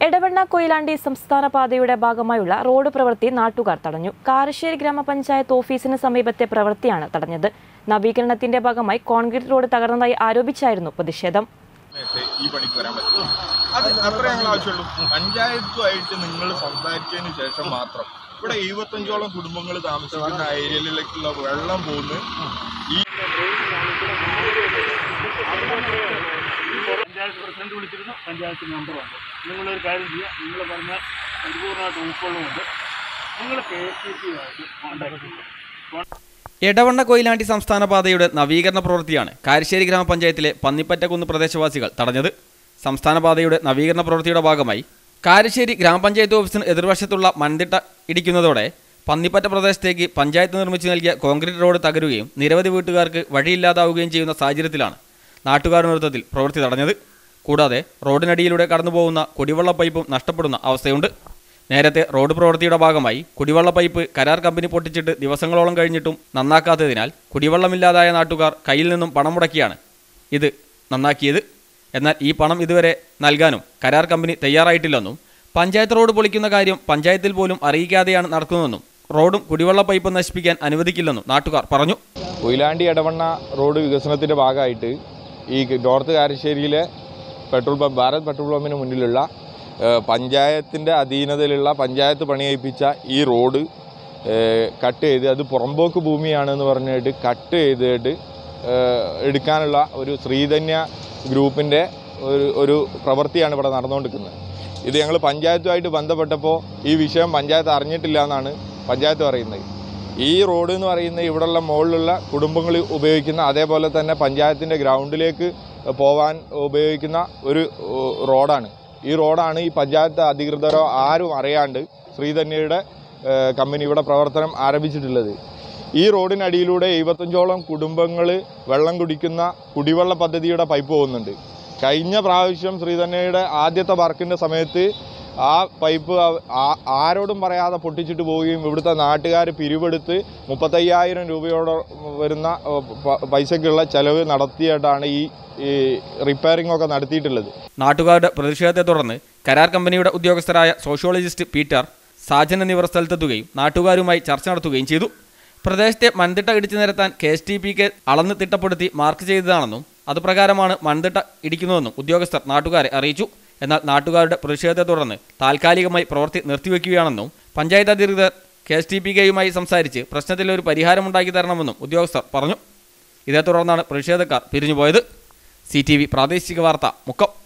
എടവണ്ണ കൊയിലാണ്ടി സംസ്ഥാന പാതയുടെ ഭാഗമായുള്ള റോഡ് പ്രവൃത്തി നാട്ടുകാർ തടഞ്ഞു കാരശ്ശേരി ഗ്രാമപഞ്ചായത്ത് ഓഫീസിന് സമീപത്തെ പ്രവൃത്തിയാണ് തടഞ്ഞത് നവീകരണത്തിന്റെ ഭാഗമായി കോൺക്രീറ്റ് റോഡ് തകർന്നതായി ആരോപിച്ചായിരുന്നു പ്രതിഷേധം സമയത്ത് ഈ പണിക്ക് വരാൻ പറ്റും അത് അത്ര ഞങ്ങൾ ആവശ്യമുള്ളൂ പഞ്ചായത്തുമായിട്ട് നിങ്ങൾ സംസാരിച്ചതിന് ശേഷം മാത്രം ഇവിടെ എഴുപത്തഞ്ചോളം കുടുംബങ്ങൾ താമസിക്കുന്ന ആ ഏരിയയിലേക്കുള്ള വെള്ളം പോകുന്നു ഈ പഞ്ചായത്ത് പ്രസിഡന്റ് വിളിച്ചിരുന്നു പഞ്ചായത്ത് മെമ്പറുണ്ട് നിങ്ങളൊരു കാര്യം ചെയ്യുക നിങ്ങൾ പറഞ്ഞ പരിപൂർണ്ണമായിട്ട് ഉൾക്കൊള്ളുന്നുണ്ട് നിങ്ങൾ കെ എസ് സി പി ആയിട്ട് കോൺടാക്ട് ചെയ്യുക എടവണ്ണ കൊയിലാണ്ടി സംസ്ഥാന പാതയുടെ നവീകരണ പ്രവൃത്തിയാണ് കാരശ്ശേരി ഗ്രാമപഞ്ചായത്തിലെ പന്നിപ്പറ്റക്കുന്ന് പ്രദേശവാസികൾ തടഞ്ഞത് സംസ്ഥാന പാതയുടെ നവീകരണ പ്രവൃത്തിയുടെ ഭാഗമായി കാരശ്ശേരി ഗ്രാമപഞ്ചായത്ത് ഓഫീസിന് എതിർവശത്തുള്ള മൺതിട്ട ഇടിക്കുന്നതോടെ പന്നിപ്പറ്റ പ്രദേശത്തേക്ക് പഞ്ചായത്ത് നിർമ്മിച്ചു നൽകിയ കോൺക്രീറ്റ് റോഡ് തകരുകയും നിരവധി വീട്ടുകാർക്ക് വഴിയില്ലാതാവുകയും ചെയ്യുന്ന സാഹചര്യത്തിലാണ് നാട്ടുകാരുടെ നേതൃത്വത്തിൽ പ്രവൃത്തി തടഞ്ഞത് കൂടാതെ റോഡിനടിയിലൂടെ കടന്നുപോകുന്ന കുടിവെള്ള പൈപ്പും നഷ്ടപ്പെടുന്ന അവസ്ഥയുണ്ട് നേരത്തെ റോഡ് പ്രവൃത്തിയുടെ ഭാഗമായി കുടിവെള്ള പൈപ്പ് കരാർ കമ്പനി പൊട്ടിച്ചിട്ട് ദിവസങ്ങളോളം കഴിഞ്ഞിട്ടും നന്നാക്കാത്തതിനാൽ കുടിവെള്ളമില്ലാതായ നാട്ടുകാർ കയ്യിൽ നിന്നും പണം മുടക്കിയാണ് ഇത് നന്നാക്കിയത് എന്നാൽ ഈ പണം ഇതുവരെ നൽകാനും കരാർ കമ്പനി തയ്യാറായിട്ടില്ലെന്നും പഞ്ചായത്ത് റോഡ് പൊളിക്കുന്ന കാര്യം പഞ്ചായത്തിൽ പോലും അറിയിക്കാതെയാണ് നടക്കുന്നതെന്നും റോഡും കുടിവെള്ള പൈപ്പും നശിപ്പിക്കാൻ അനുവദിക്കില്ലെന്നും നാട്ടുകാർ പറഞ്ഞു കൊയിലാണ്ടി എടവണ്ണ റോഡ് വികസനത്തിൻ്റെ ഭാഗമായിട്ട് ഈ നോർത്ത് കാരശ്ശേരിയിലെ പെട്രോൾ പമ്പ് ഭാരത് പെട്രോൾ പമ്പിന് മുന്നിലുള്ള പഞ്ചായത്തിൻ്റെ അധീനതയിലുള്ള പഞ്ചായത്ത് പണിയിപ്പിച്ച ഈ റോഡ് ഏഹ്, കട്ട് ചെയ്ത് അത് പുറമ്പോക്ക് ഭൂമിയാണെന്ന് പറഞ്ഞിട്ട് കട്ട് ചെയ്തിട്ട് ഏഹ്, എടുക്കാനുള്ള ഒരു ശ്രീധന്യ ഗ്രൂപ്പിൻ്റെ ഒരു ഒരു പ്രവൃത്തിയാണ് ഇവിടെ നടന്നുകൊണ്ടിരിക്കുന്നത് ഇത് ഞങ്ങൾ പഞ്ചായത്തുമായിട്ട് ബന്ധപ്പെട്ടപ്പോൾ ഈ വിഷയം പഞ്ചായത്ത് അറിഞ്ഞിട്ടില്ല എന്നാണ് പഞ്ചായത്ത് പറയുന്നത് ഈ റോഡ് എന്ന് പറയുന്നത് ഇവിടെയുള്ള മുകളിലുള്ള കുടുംബങ്ങൾ ഉപയോഗിക്കുന്ന അതേപോലെ തന്നെ പഞ്ചായത്തിൻ്റെ ഗ്രൗണ്ടിലേക്ക് പോവാൻ ഉപയോഗിക്കുന്ന ഒരു ഏഹ്, റോഡാണ് ഈ റോഡാണ് ഈ പഞ്ചായത്ത് അധികൃതരോ ആരും അറിയാണ്ട് ശ്രീധന്യയുടെ ഏഹ്, കമ്പനി ഇവിടെ പ്രവർത്തനം ആരംഭിച്ചിട്ടുള്ളത് ഈ റോഡിനടിയിലൂടെ എഴുപത്തഞ്ചോളം കുടുംബങ്ങൾ വെള്ളം കുടിക്കുന്ന കുടിവെള്ള പദ്ധതിയുടെ പൈപ്പ് പോകുന്നുണ്ട് കഴിഞ്ഞ പ്രാവശ്യം ശ്രീധന്യയുടെ ആദ്യത്തെ വർക്കിൻ്റെ സമയത്ത് ആ പൈപ്പ് അവ- ആ- ആരോടും പറയാതെ പൊട്ടിച്ചിട്ട് പോവുകയും ഇവിടുത്തെ നാട്ടുകാർ പിരിവെടുത്ത് മുപ്പത്തയ്യായിരം രൂപയോടെ വരുന്ന ഏഹ്, പ- പൈസയ്ക്കുള്ള ചെലവ് നടത്തിയിട്ടാണ് ഈ ഈ റിപ്പയറിംഗ് ഒക്കെ നടത്തിയിട്ടുള്ളത് നാട്ടുകാരുടെ പ്രതിഷേധത്തെ തുടർന്ന് കരാർ കമ്പനിയുടെ ഉദ്യോഗസ്ഥരായ സോഷ്യോളജിസ്റ്റ് പീറ്റർ സാജൻ എന്നിവർ സ്ഥലത്തെത്തുകയും നാട്ടുകാരുമായി ചർച്ച നടത്തുകയും ചെയ്തു പ്രദേശത്തെ മൺതിട്ട ഇടിച്ചു നിരത്താൻ കെ എസ് ടി പിക്ക് അളന്ന് തിട്ടപ്പെടുത്തി മാർക്ക് ചെയ്തതാണെന്നും അതുപ്രകാരമാണ് മൺതിട്ട ഇടിക്കുന്നതെന്നും ഉദ്യോഗസ്ഥർ നാട്ടുകാരെ അറിയിച്ചു എന്നാൽ നാട്ടുകാരുടെ പ്രതിഷേധത്തെ തുടർന്ന് താൽക്കാലികമായി പ്രവൃത്തി നിർത്തിവെക്കുകയാണെന്നും പഞ്ചായത്ത് അധികൃതർ കെ എസ് ടി പി കെയുമായി സംസാരിച്ച് പ്രശ്നത്തിൽ ഒരു പരിഹാരമുണ്ടാക്കി തരണമെന്നും ഉദ്യോഗസ്ഥർ പറഞ്ഞു ഇതേ തുടർന്നാണ് പ്രതിഷേധക്കാർ പിരിഞ്ഞുപോയത് സി ടി വി പ്രാദേശിക വാർത്ത മുക്കം